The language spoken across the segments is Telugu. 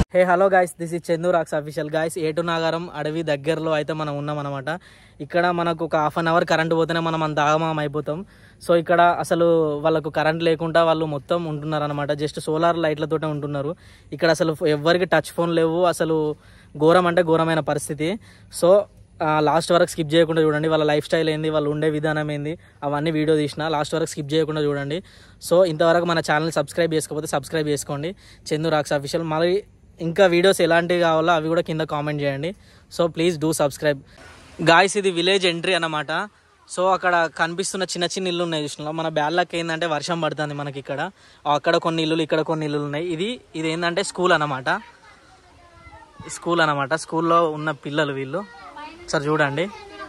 Hey hello guys this is Chandu rocks official guys ఏటు నాగారం అడవి దగ్గరలో అయితే మనం ఉన్నాం అనమాట ఇక్కడ మనకు ఒక హాఫ్ అన్ అవర్ కరెంట్ పోతేనే మనం అంత ఆగమం అయిపోతాం సో ఇక్కడ అసలు వాళ్ళకు కరెంట్ లేకుండా వాళ్ళు మొత్తం ఉంటున్నారు అనమాట జస్ట్ సోలార్ లైట్లతోటే ఉంటున్నారు ఇక్కడ అసలు ఎవరికి టచ్ ఫోన్ లేవు అసలు ఘోరం అంటే ఘోరమైన పరిస్థితి సో లాస్ట్ వరకు స్కిప్ చేయకుండా చూడండి వాళ్ళ లైఫ్ స్టైల్ ఏంది వాళ్ళు ఉండే విధానం ఏంది అవన్నీ వీడియో తీసిన లాస్ట్ వరకు స్కిప్ చేయకుండా చూడండి సో ఇంతవరకు మన ఛానల్ సబ్స్క్రైబ్ చేసుకోకపోతే సబ్స్క్రైబ్ చేసుకోండి చందు రాక్స్ అఫీషియల్ మళ్ళీ ఇంకా వీడియోస్ ఎలాంటివి కావాలో అవి కూడా కింద కామెంట్ చేయండి so please do subscribe guys ఇది విలేజ్ ఎంట్రీ అన్నమాట సో అక్కడ కనిపిస్తున్న చిన్న చిన్న ఇల్లు ఉన్నాయి చూసిన మన బ్యాడ్లకి ఏంటంటే వర్షం పడుతుంది మనకి ఇక్కడ అక్కడ కొన్ని ఇల్లులు ఇక్కడ కొన్ని ఇల్లులు ఉన్నాయి ఇది ఇది ఏంటంటే స్కూల్ అన్నమాట స్కూల్ అన్నమాట స్కూల్లో ఉన్న పిల్లలు వీళ్ళు సార్ చూడండి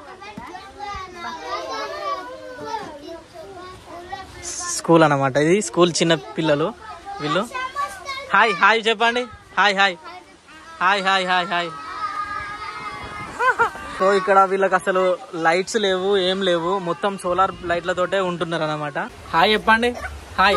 స్కూల్ అన్నమాట ఇది స్కూల్ చిన్న పిల్లలు వీళ్ళు హాయ్ హాయ్ చెప్పండి hi hi hi hi hi hi so ఇక్కడ వీళ్ళకి అసలు లైట్స్ లేవు ఏం లేవు మొత్తం సోలార్ లైట్లతోటే ఉంటున్నారు అనమాట హాయ్ చెప్పండి హాయ్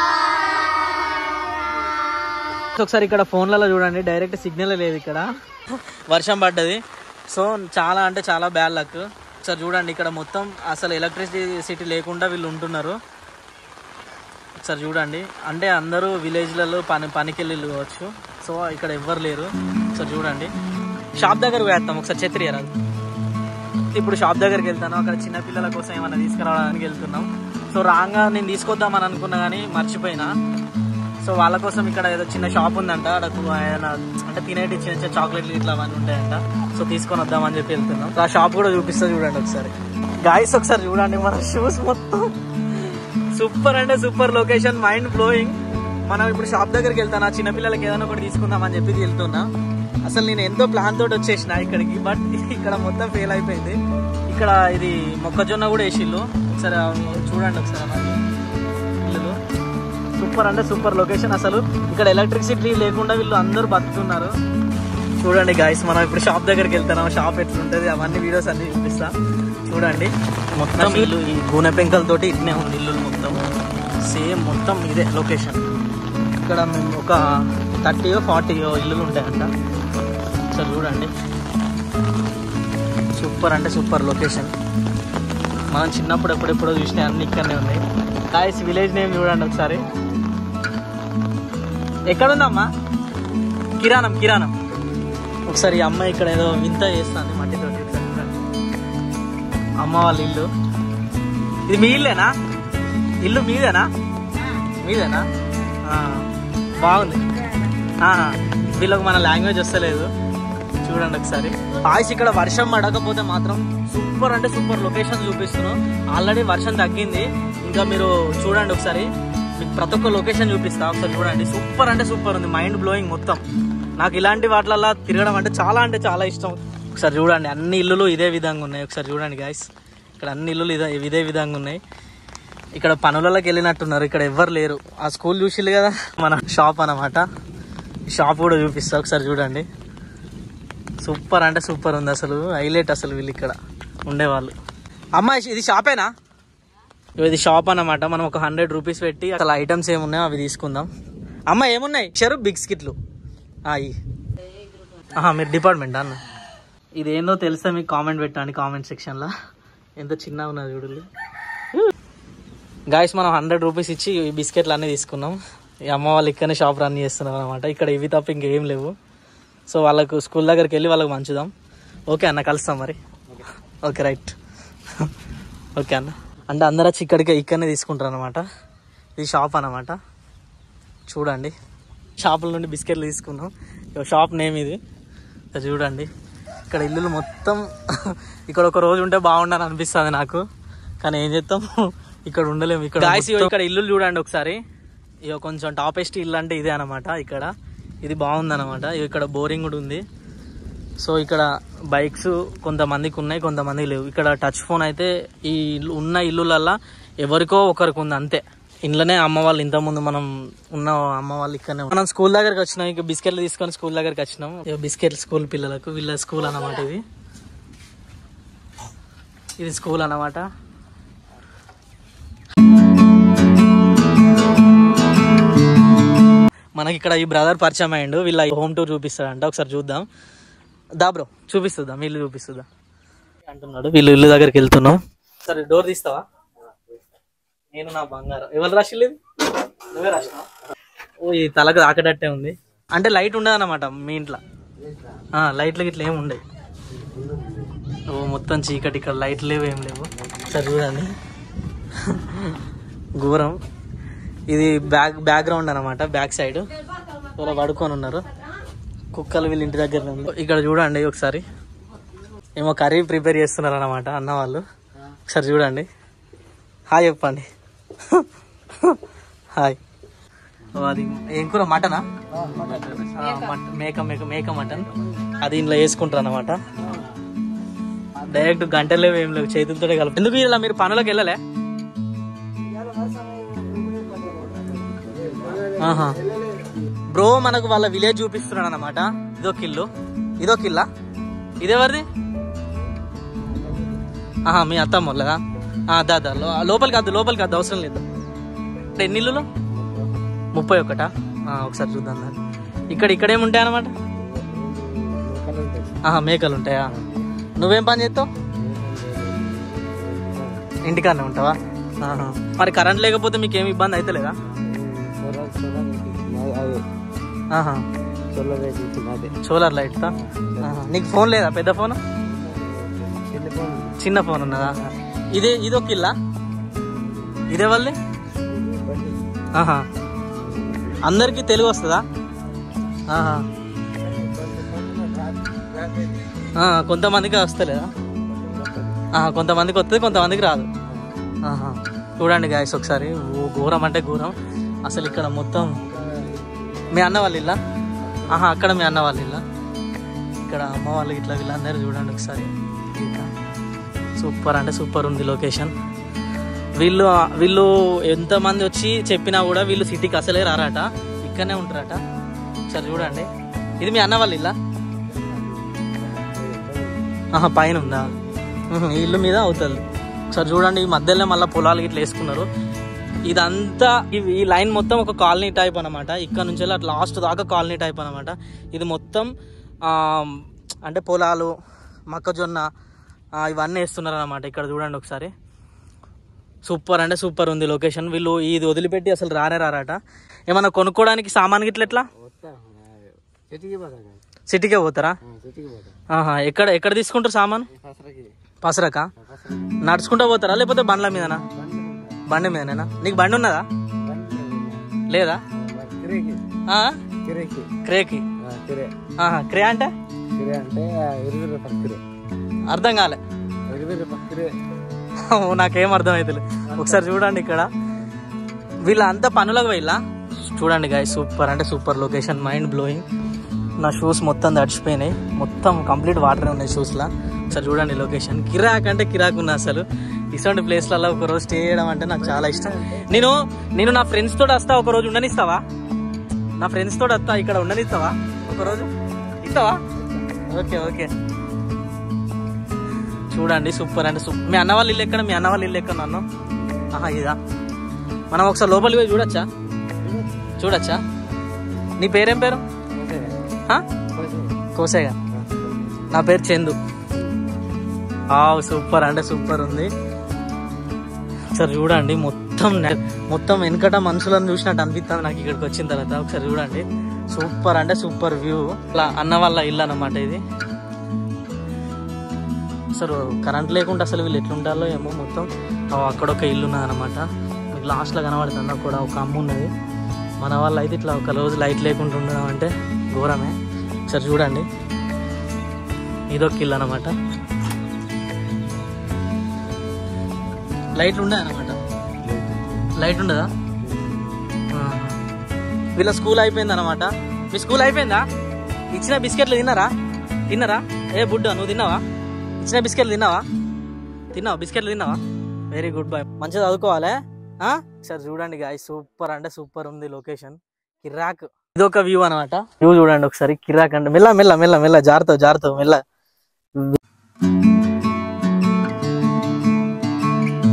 ఒకసారి ఇక్కడ ఫోన్లలో చూడండి డైరెక్ట్ సిగ్నల్ లేదు ఇక్కడ వర్షం పడ్డది సో చాలా అంటే చాలా బ్యాడ్ లక్ ఒకసారి చూడండి ఇక్కడ మొత్తం అసలు ఎలక్ట్రిసిటీ లేకుండా వీళ్ళు ఉంటున్నారు ఒకసారి చూడండి అంటే అందరూ విలేజ్లలో పని పనికి వెళ్ళి కావచ్చు సో ఇక్కడ ఎవ్వరు లేరు ఒకసారి చూడండి షాప్ దగ్గరకు వేస్తాం ఒకసారి ఛత్రి రాదు ఇప్పుడు షాప్ దగ్గరికి వెళ్తాను అక్కడ చిన్న పిల్లల కోసం ఏమైనా తీసుకురావడానికి వెళ్తున్నాం సో రాగా నేను తీసుకొద్దామని అనుకున్నా కానీ మర్చిపోయినా సో వాళ్ళ కోసం ఇక్కడ ఏదో చిన్న షాప్ ఉందంట అక్కడ ఏదైనా అంటే తినేటి చిన్న చిన్న చాక్లెట్లు ఇట్లా అవన్నీ ఉంటాయంట సో తీసుకొని వద్దామని చెప్పి వెళ్తున్నాం ఆ షాప్ కూడా చూపిస్తా చూడండి ఒకసారి గాయస్ ఒకసారి చూడండి మన షూస్ మొత్తం సూపర్ అంటే సూపర్ లొకేషన్ మైండ్ బ్లోయింగ్ మనం ఇప్పుడు షాప్ దగ్గరికి వెళ్తాను ఆ చిన్నపిల్లలకి ఏదైనా ఒకటి తీసుకుందాం అని చెప్పి వెళ్తున్నా అసలు నేను ఎంతో ప్లాన్ తోటి వచ్చేసిన ఇక్కడికి బట్ ఇక్కడ మొత్తం ఫెయిల్ అయిపోయింది ఇక్కడ ఇది మొక్కజొన్న కూడా వేసిళ్ళు ఒకసారి చూడండి ఒకసారి అలాగే పిల్లలు సూపర్ అంటే సూపర్ లొకేషన్ అసలు ఇక్కడ ఎలక్ట్రిసిటీ లేకుండా వీళ్ళు అందరూ బతుకుతున్నారు చూడండి గాయస్ మనం ఇప్పుడు షాప్ దగ్గరికి వెళ్తున్నాం షాప్ ఎట్లుంటుంది అవన్నీ వీడియోస్ అన్ని చూపిస్తా చూడండి మొత్తం ఇల్లు ఈ గూనె పెంకలతోటి ఇట్నే ఉంది ఇల్లు మొత్తం సేమ్ మొత్తం ఇదే లొకేషన్ ఇక్కడ మేము ఒక థర్టీయో ఫార్టీయో ఇల్లులు ఉంటాయంట సో చూడండి సూపర్ అంటే సూపర్ లొకేషన్ మనం చిన్నప్పుడు ఎప్పుడెప్పుడో చూసిన అన్ని ఇక్కడనే ఉన్నాయి గాయస్ విలేజ్ నేమ్ చూడండి ఒకసారి ఎక్కడుందమ్మా కిరాణం కిరాణం ఒకసారి ఈ అమ్మాయి ఇక్కడ ఏదో వింత చేస్తుంది మట్టితో ఒకసారి చూడండి. అమ్మ వాళ్ళ ఇల్లు ఇది మీ ఇల్లేనా ఇల్లు మీదేనా మీదేనా ఆ, బాగుంది ఆహా. వీళ్ళకి మన లాంగ్వేజ్ వస్తలేదు చూడండి ఒకసారి ఆయిస్ ఇక్కడ వర్షం పడకపోతే మాత్రం సూపర్ అంటే సూపర్ లొకేషన్ చూపిస్తున్నాం ఆల్రెడీ వర్షం తగ్గింది ఇంకా మీరు చూడండి ఒకసారి మీకు ప్రతి ఒక్క లొకేషన్ చూపిస్తా ఒకసారి చూడండి సూపర్ అంటే సూపర్ ఉంది మైండ్ బ్లోయింగ్ మొత్తం నాకు ఇలాంటి వాటిలల్లో తిరగడం అంటే చాలా అంటే చాలా ఇష్టం ఒకసారి చూడండి అన్ని ఇల్లులు ఇదే విధంగా ఉన్నాయి ఒకసారి చూడండి గాయస్ ఇక్కడ అన్ని ఇల్లులు ఇదే ఇదే విధంగా ఉన్నాయి ఇక్కడ పనులలోకి వెళ్ళినట్టున్నారు ఇక్కడ ఎవ్వరు లేరు ఆ స్కూల్ చూసిల్లు కదా మన షాప్ అన్నమాట షాప్ కూడా చూపిస్తా ఒకసారి చూడండి సూపర్ అంటే సూపర్ ఉంది అసలు హైలైట్ అసలు వీళ్ళు ఇక్కడ ఉండేవాళ్ళు అమ్మ ఇది షాపేనా ఇగో ఇది షాప్ అన్నమాట మనం ఒక హండ్రెడ్ రూపీస్ పెట్టి అసలు ఐటమ్స్ ఏమున్నాయో అవి తీసుకుందాం అమ్మ ఏమున్నాయి షరు బిస్కెట్లు అవి మీరు డిపార్ట్మెంట్ అన్న ఇది ఏందో తెలుసా మీకు కామెంట్ పెట్టండి కామెంట్ సెక్షన్లో ఎంత చిన్నగా ఉన్నది చూడండి గాయస్ మనం హండ్రెడ్ రూపీస్ ఇచ్చి ఈ బిస్కెట్లు అన్నీ తీసుకున్నాం ఈ అమ్మ వాళ్ళు ఇక్కడనే షాప్ రన్ చేస్తున్నారు అనమాట ఇక్కడ ఇవి తప్ప ఇంకేం లేవు సో వాళ్ళకు స్కూల్ దగ్గరికి వెళ్ళి వాళ్ళకి మంచుదాం ఓకే అన్న కలుస్తాం మరి ఓకే రైట్ ఓకే అన్న అంటే అందరూ వచ్చి ఇక్కడికి ఇక్కడనే తీసుకుంటారు అనమాట ఇది షాప్ అనమాట చూడండి షాపుల నుండి బిస్కెట్లు తీసుకున్నాం ఇగో షాప్ నేమ్ ఇది ఇక చూడండి ఇక్కడ ఇల్లులు మొత్తం ఇక్కడ ఒక రోజు ఉంటే బాగుండని అనిపిస్తుంది నాకు కానీ ఏం చేస్తాం ఇక్కడ ఉండలేము ఇక్కడ మొత్తం- ఇక్కడ ఇల్లు చూడండి ఒకసారి ఇక కొంచెం టాపెస్ట్ ఇల్లు అంటే ఇదే అనమాట ఇక్కడ ఇది బాగుంది అనమాట ఇక్కడ బోరింగ్ కూడా ఉంది సో ఇక్కడ బైక్స్ కొంతమందికి ఉన్నాయి కొంతమందికి లేవు ఇక్కడ టచ్ ఫోన్ అయితే ఈ ఇల్లు- ఉన్న ఇల్లులల్లా ఎవరికో ఒకరికి ఉంది అంతే ఇంట్లోనే అమ్మ వాళ్ళు ఇంత ముందు మనం ఉన్న అమ్మ వాళ్ళు ఇక్కడనే మనం స్కూల్ దగ్గరికి వచ్చినాం ఇక బిస్కెట్లు తీసుకొని స్కూల్ దగ్గరికి వచ్చినాం ఇక బిస్కెట్లు స్కూల్ పిల్లలకు వీళ్ళ స్కూల్ అన్నమాట ఇది ఇది స్కూల్ అన్నమాట మన మనకి ఇక్కడ ఈ బ్రదర్ పరిచయం అయ్యిండు వీళ్ళ హోమ్ టూర్ చూపిస్తాడంట ఒకసారి చూద్దాం దా బ్రో చూపిస్తుందా ఇల్లు చూపిస్తుందా అంటున్నాడు వీళ్ళు ఇల్లు దగ్గరికి వెళ్తున్నాం సరే డోర్ తీస్తావా నేను నా బంగారం ఎవరు రాసిల్లు ఇది నువ్వే రాసినావా ఓ ఈ తలకు తాకటట్టే ఉంది అంటే లైట్ ఉండదు అనమాట మీ ఇంట్లో ఆ, లైట్లు ఇట్లా ఏమి ఉండవు ఓ మొత్తం చీకటి ఇక్కడ లైట్లు లేవు ఏం లేవు సరే చూడండి ఘోరం ఇది బ్యాక్ బ్యాక్గ్రౌండ్ అనమాట బ్యాక్ సైడ్ ఇలా పడుకొని ఉన్నారు కుక్కలు వీళ్ళ ఇంటి దగ్గర ఇక్కడ చూడండి ఒకసారి ఏమో కర్రీ ప్రిపేర్ చేస్తున్నారు అనమాట అన్న వాళ్ళు ఒకసారి చూడండి హాయ్ చెప్పండి హాయ్ ఓ, అది ఏం కూర మటనా ఆ, మట- మేక మేక మేక మటన్ అది ఇంట్లో వేసుకుంటారు అనమాట డైరెక్ట్ గంటలు లేవు ఏం లేవు చేతులతోనే కలుపు ఎందుకు ఇలా మీరు పనులకు వెళ్ళలే ఆహా బ్రో మనకు వాళ్ళ విలేజ్ చూపిస్తున్నాడు అనమాట ఇదొక ఇల్లు ఇదొక ఇల్లా ఇదెవరిది ఆహా మీ అత్తమ్మ వాళ్ళదా ఆ, దా దా లో- లోపలికి వద్దు లోపలికి వద్దు అవసరం లేదు ఎన్ని ఇల్లులు ముప్పై ఒకటా ఆ, ఒకసారి చూద్దాం దాన్ని ఇక్కడ ఇక్కడేముంటాయి అనమాట ఆహా మేకలు ఉంటాయా నువ్వేం పని చేస్తావు ఇంటికాడనే ఉంటావా ఆహా. మరి కరెంట్ లేకపోతే మీకు ఏమి ఇబ్బంది అవుతలేదా ఆహా సోలార్ లైట్ తా ఆహా. నీకు ఫోన్ లేదా పెద్ద ఫోన్ చిన్న ఫోన్ ఉన్నదా ఇదే ఇది ఒక ఇల్లా ఇదే వాళ్ళది ఆహా అందరికీ తెలుగు వస్తుందా ఆహా ఆ, కొంతమందికి వస్తలేదా ఆహా, కొంతమందికి వస్తుంది కొంతమందికి రాదు ఆహా. చూడండి గాయస్ ఒకసారి ఓ ఘోరం అంటే ఘోరం అసలు ఇక్కడ మొత్తం మీ అన్న వాళ్ళ ఇల్లా ఆహా అక్కడ మీ అన్న వాళ్ళ ఇల్లా ఇక్కడ అమ్మ వాళ్ళు ఇట్లా వీళ్ళందరూ చూడండి ఒకసారి ఇంకా సూపర్ అంటే సూపర్ ఉంది లొకేషన్ వీళ్ళు వీళ్ళు ఎంతమంది వచ్చి చెప్పినా కూడా వీళ్ళు సిటీకి అసలే రారట ఇక్కడనే ఉంటారట ఒకసారి చూడండి ఇది మీ అన్న వాళ్ళ ఇల్లా ఆహా పైన ఉందా ఉహు, ఈ ఇల్లు మీద అవుతుంది ఒకసారి చూడండి ఈ మధ్యలో మళ్ళీ పొలాలు ఇట్లా వేసుకున్నారు ఇదంతా ఇవి ఈ లైన్ మొత్తం ఒక కాలనీ టైప్ అనమాట ఇక్కడ నుంచి వెళ్ళి అట్లా లాస్ట్ దాకా కాలనీ టైప్ అనమాట ఇది మొత్తం ఆ, అంటే పొలాలు మొక్కజొన్న ఆ, ఇవన్నీ వేస్తున్నారు అనమాట ఇక్కడ చూడండి ఒకసారి సూపర్ అంటే సూపర్ ఉంది లొకేషన్ వీళ్ళు ఇది వదిలిపెట్టి అసలు రానే రారట ఏమన్నా కొనుక్కోవడానికి సామాన్ గిట్ల ఎట్లా చెట్టుకి పోతా సిటీకే పోతారా చెట్టుకి పోతా ఆహా ఎక్కడ ఎక్కడ తీసుకుంటారు సామాన్ ఫసరకి పసరక నడుచుకుంటూ పోతారా లేకపోతే బండ్ల మీదనా బండి మీదనేనా నీకు బండి ఉన్నదా లేదా కిరేకి ఆ? కిరేకి క్రేకి కిరే ఆహా క్రే అంటే కిరే అంటే ఇరవై రూపాయలు కిరే అర్థం కాలే ఇరవై రూపాయలు కిరే ఓ, నాకేం అర్థం అవుతుంది ఒకసారి చూడండి ఇక్కడ వీళ్ళంతా పనులకు పోయిలా చూడండి గాయ సూపర్ అంటే సూపర్ లొకేషన్ మైండ్ బ్లోయింగ్ నా షూస్ మొత్తం తడిచిపోయినాయి మొత్తం కంప్లీట్ వాటర్ ఉన్నాయి షూస్లా ఒకసారి చూడండి లొకేషన్ కిరాక్ అంటే కిరాక్ ఉన్నా అసలు ఇటువంటి ప్లేస్లలో ఒక రోజు స్టే చేయడం అంటే నాకు చాలా ఇష్టం నేను నేను నా ఫ్రెండ్స్ తోటి వస్తా ఒక రోజు ఉండనిస్తావా నా ఫ్రెండ్స్ తోటి వస్తా ఇక్కడ ఉండనిస్తావా ఒక రోజు ఇస్తావా ఓకే ఓకే చూడండి సూపర్ అంటే సూపర్ మీ అన్న వాళ్ళ ఇల్లు ఎక్కడ మీ అన్న వాళ్ళ ఇల్లు ఎక్కడ నన్ను ఆహా ఇదా మనం ఒకసారి లోపలికి పోయి చూడొచ్చా చూడొచ్చా నీ పేరేం పేరు ఆ? కోసేగా నా పేరు చందు ఆవ్ సూపర్ అంటే సూపర్ ఉంది ఒకసారి చూడండి మొత్తం నె- మొత్తం వెనకట మనుషులను చూసినట్టు అనిపిస్తుంది నాకు ఇక్కడికి వచ్చిన తర్వాత ఒకసారి చూడండి సూపర్ అంటే సూపర్ వ్యూ ఇట్లా అన్న వాళ్ళ ఇల్లు అన్నమాట ఇది అసలు కరెంట్ లేకుండా అసలు వీళ్ళు ఎట్లుంటారో ఏమో మొత్తం ఆ అక్కడ ఒక ఇల్లు ఉన్నది అనమాట మీకు లాస్ట్లో కనబడుతుంది కూడా ఒక అమ్మ ఉన్నది మన వాళ్ళు అయితే ఇట్లా ఒక రోజు లైట్ లేకుండా ఉండడం అంటే ఘోరమే ఒకసారి చూడండి ఇదొక ఇల్లు అనమాట లైట్లు ఉన్నాయి అనమాట లైట్ ఉండదా ఆహా. వీళ్ళ స్కూల్ అయిపోయింది అనమాట మీ స్కూల్ అయిపోయిందా ఇచ్చిన బిస్కెట్లు తిన్నారా తిన్నారా ఏ బుడ్డ నువ్వు తిన్నావా ఇచ్చిన బిస్కెట్లు తిన్నావా తిన్నావా బిస్కెట్లు తిన్నావా వెరీ గుడ్ బాయ్ మంచిగా చదువుకోవాలే ఆ? సరే చూడండి గాయ సూపర్ అంటే సూపర్ ఉంది లొకేషన్ కిరాక్ ఇది ఒక వ్యూ అనమాట వ్యూ చూడండి ఒకసారి కిరాక్ అంటే మెల్ల మెల్ల మెల్ల మెల్ల జారుతావు జారుతావు మెల్ల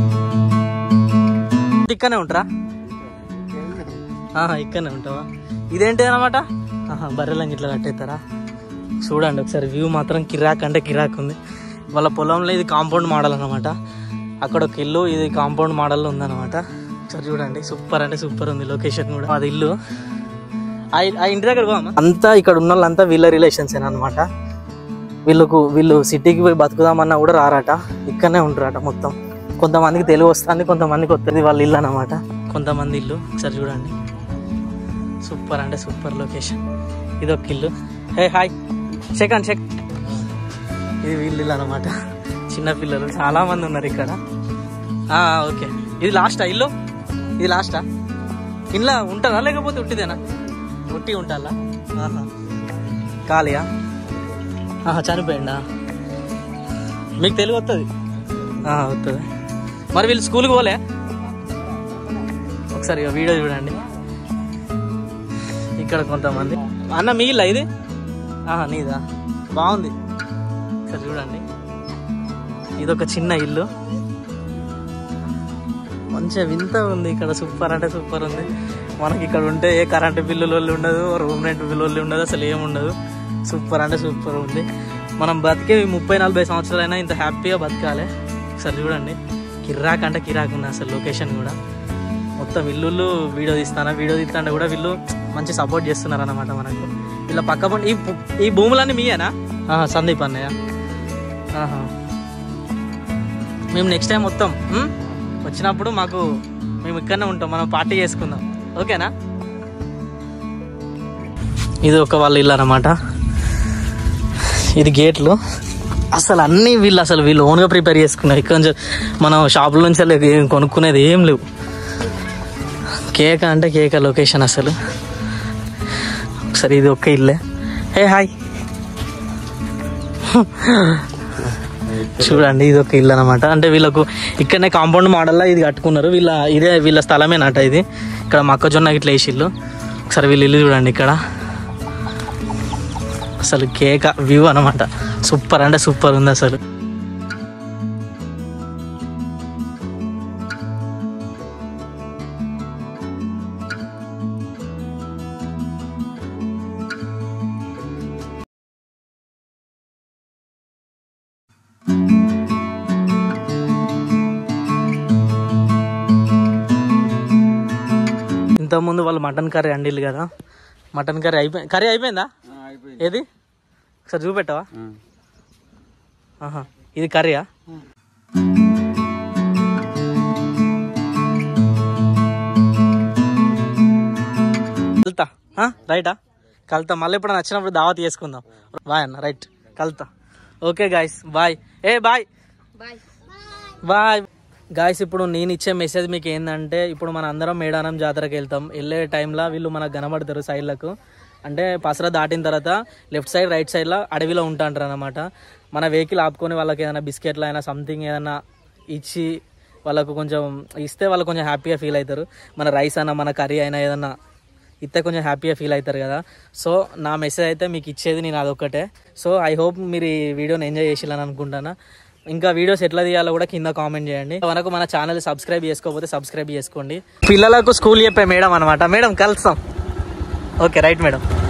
ఇక్కడనే ఉంటారా ఆహా, ఇక్కడనే ఉంటావా ఇదేంటి అనమాట బర్రెలంగి ఇట్లా కట్టేస్తారా చూడండి ఒకసారి వ్యూ మాత్రం కిరాక్ అంటే కిరాక్ ఉంది వాళ్ళ పొలంలో ఇది కాంపౌండ్ మోడల్ అనమాట అక్కడ ఒక ఇల్లు ఇది కాంపౌండ్ మోడల్లో ఉందన్నమాట ఒకసారి చూడండి సూపర్ అంటే సూపర్ ఉంది లొకేషన్ కూడా అది ఇల్లు ఆ ఇ- ఆ ఇంటి దగ్గర పోదామా అంతా ఇక్కడ ఉన్న వాళ్ళంతా వీళ్ళ రిలేషన్స్ అనమాట వీళ్ళకు వీళ్ళు సిటీకి పోయి బతుకుదామన్నా కూడా రారట ఇక్కడనే ఉంటారట మొత్తం కొంతమందికి తెలుగు వస్తుంది కొంతమందికి వస్తుంది వాళ్ళ ఇల్లు అనమాట కొంతమంది ఇల్లు ఒకసారి చూడండి సూపర్ అంటే సూపర్ లొకేషన్ ఇది ఒక ఇల్లు hey hi check and check ఇది వీళ్ళు ఇల్లు అనమాట చిన్న పిల్లలు చాలా మంది ఉన్నారు ఇక్కడ ఆ, ఓకే ఇది లాస్టా ఇల్లు ఇది లాస్టా ఇంట్లో ఉంటారా లేకపోతే ఉట్టిదేనా ఉట్టి ఉంటాలా ఆహా ఖాళీయా ఆహా చనిపోయిందా మీకు తెలుగు వస్తుంది వస్తుంది మరి వీళ్ళు స్కూల్కి పోలే ఒకసారి ఇక వీడియో చూడండి ఇక్కడ కొంతమంది అన్న మీ ఇల్లా ఇది ఆహా నీదా బాగుంది ఒకసారి చూడండి ఇది ఒక చిన్న ఇల్లు మంచిగా వింత ఉంది ఇక్కడ సూపర్ అంటే సూపర్ ఉంది మనకి ఇక్కడ ఉంటే ఏ కరెంటు బిల్లులు వాళ్ళు ఉండదు రూమ్ రెంట్ బిల్లు వాళ్ళు ఉండదు అసలు ఏమి ఉండదు సూపర్ అంటే సూపర్ ఉంది మనం బతికే ఈ ముప్పై నలభై సంవత్సరాలైనా ఇంత హ్యాపీగా బతకాలి ఒకసారి చూడండి కిరాక్ అంటే కిరాక్ ఉంది అసలు లొకేషన్ కూడా మొత్తం ఇల్లు వీడియో తీస్తానా వీడియో తీస్తాంటే కూడా వీళ్ళు మంచి సపోర్ట్ చేస్తున్నారు అనమాట మనకు ఇలా పక్క పం- ఈ పు- ఈ భూములన్నీ మీయేనా ఆహా, సందీప్ అన్నయ్య ఆహా. మేము నెక్స్ట్ టైం వస్తాం ఉం? వచ్చినప్పుడు మాకు మేము ఇక్కడనే ఉంటాం మనం పార్టీ చేసుకుందాం ఓకేనా ఇది ఒక వాళ్ళ ఇల్లు అనమాట ఇది గేట్లు అసలు అన్నీ వీళ్ళు అసలు వీళ్ళు ఓన్గా ప్రిపేర్ చేసుకున్నారు ఇక్కడ నుంచి మనం షాపుల నుంచి వెళ్ళి ఏం కొనుక్కునేది ఏం లేవు కేక అంటే కేక లొకేషన్ అసలు ఒకసారి ఇది ఒక్క ఇల్లే హే హాయ్ చూడండి ఇది ఒక ఇల్లు అనమాట అంటే వీళ్ళకు ఇక్కడనే కాంపౌండ్ మోడల్లో ఇది కట్టుకున్నారు వీళ్ళ ఇదే వీళ్ళ స్థలమేనట ఇది ఇక్కడ మొక్కజొన్న ఇట్లా వేసిల్లు ఒకసారి వీళ్ళ ఇల్లు చూడండి ఇక్కడ అసలు కేక వ్యూ అనమాట సూపర్ అంటే సూపర్ ఉంది అసలు ఇంతకుముందు వాళ్ళు మటన్ కర్రీ అండిల్లు కదా మటన్ కర్రీ అయిపోయి కర్రీ అయిపోయిందా అయిపోయింది ఏది ఒకసారి చూపెట్టవా ఆహా ఇది కర్రీయా కలుతా ఆ? రైటా కలుతా మళ్ళీ ఎప్పుడు నచ్చినప్పుడు దావత్ చేసుకుందాం బాయ్ అన్న రైట్ కలుతా ఓకే గాయస్ బాయ్ ఏ బాయ్ బాయ్ గాయస్ ఇప్పుడు నేను ఇచ్చే మెసేజ్ మీకు ఏంటంటే ఇప్పుడు మన అందరం మేడారం జాతరకి వెళ్తాం వెళ్ళే టైంలో వీళ్ళు మనకు కనబడతారు సైడ్లకు అంటే పసరా దాటిన తర్వాత లెఫ్ట్ సైడ్ రైట్ సైడ్లో అడవిలో ఉంటాంటారు అనమాట మన వెహికల్ ఆపుకొని వాళ్ళకి ఏదైనా బిస్కెట్లు అయినా సంథింగ్ ఏదైనా ఇచ్చి వాళ్ళకు కొంచెం ఇస్తే వాళ్ళు కొంచెం హ్యాపీగా ఫీల్ అవుతారు మన రైస్ అయినా మన కర్రీ అయినా ఏదన్నా ఇస్తే కొంచెం హ్యాపీగా ఫీల్ అవుతారు కదా సో నా మెసేజ్ అయితే మీకు ఇచ్చేది నేను అదొక్కటే సో ఐ హోప్ మీరు ఈ వీడియోని ఎంజాయ్ చేసిల్లని అనుకుంటాను ఇంకా వీడియోస్ ఎట్లా తీయాలో కూడా కింద కామెంట్ చేయండి మనకు మన ఛానల్ సబ్స్క్రైబ్ చేసుకోకపోతే సబ్స్క్రైబ్ చేసుకోండి పిల్లలకు స్కూల్ చెప్పే మేడం అనమాట మేడం కలుస్తాం ఓకే రైట్ మేడం